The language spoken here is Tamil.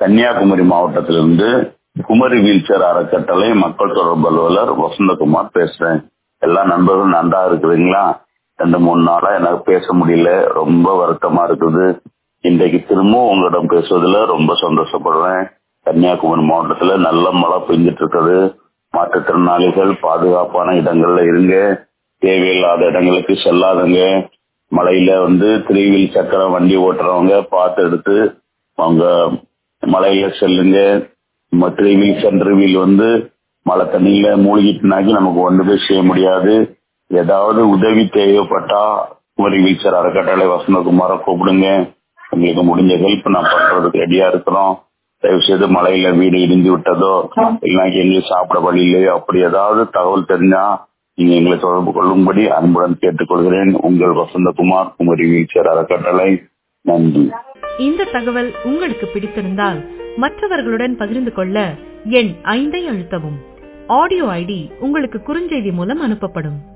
கன்னியாகுமரி மாவட்டத்திலிருந்து குமரி வீல்சேர் அறக்கட்டளை மக்கள் தொடர்பு அலுவலர் வசந்தகுமார் பேசுறேன் எல்லா நண்பர்களும் நன்றா இருக்கிறீங்களா ரெண்டு மூணு நாளா எனக்கு பேச முடியல ரொம்ப வருத்தமா இருக்குது இன்றைக்கு திரும்பவும் உங்களிடம் பேசுவதில் ரொம்ப சந்தோஷப்படுறேன் கன்னியாகுமரி மாவட்டத்துல நல்ல மழை பெஞ்சிட்டு இருக்குது மாற்றுத்திறனாளிகள் பாதுகாப்பான இடங்கள்ல இருங்க தேவையில்லாத இடங்களுக்கு செல்லாதுங்க மழையில வந்து த்ரீ வீல் சக்கரம் வண்டி ஓட்டுறவங்க பார்த்து எடுத்து அவங்க மலையில செல்லுங்க த்ரீ வீல் சென்டர் வீல் வந்து மழை தண்ணியில மூழ்கிட்டுனாக்கி நமக்கு ஒன்று போய் செய்ய முடியாது ஏதாவது உதவி தேவைப்பட்டா குமரி வீச்சர் அறக்கட்டளை வசந்தகுமார கூப்பிடுங்க உங்களுக்கு முடிஞ்ச ஹெல்ப் நான் பண்றதுக்கு ரெடியா இருக்கிறோம் தயவு செய்து மலையில வீடு இடிஞ்சு விட்டதோ இல்லைன்னா எங்களுக்கு சாப்பிட வழியிலையோ அப்படி ஏதாவது தகவல் தெரிஞ்சா நீங்க எங்களை தொடர்பு கொள்ளும்படி அன்புடன் கேட்டுக்கொள்கிறேன் உங்கள் வசந்தகுமார் குமரி வீச்சர் அறக்கட்டளை நன்றி இந்த தகவல் உங்களுக்கு பிடித்திருந்தால் மற்றவர்களுடன் பகிர்ந்து கொள்ள எண் ஐந்தை அழுத்தவும் ஆடியோ ஐடி உங்களுக்கு குறுஞ்செய்தி மூலம் அனுப்பப்படும்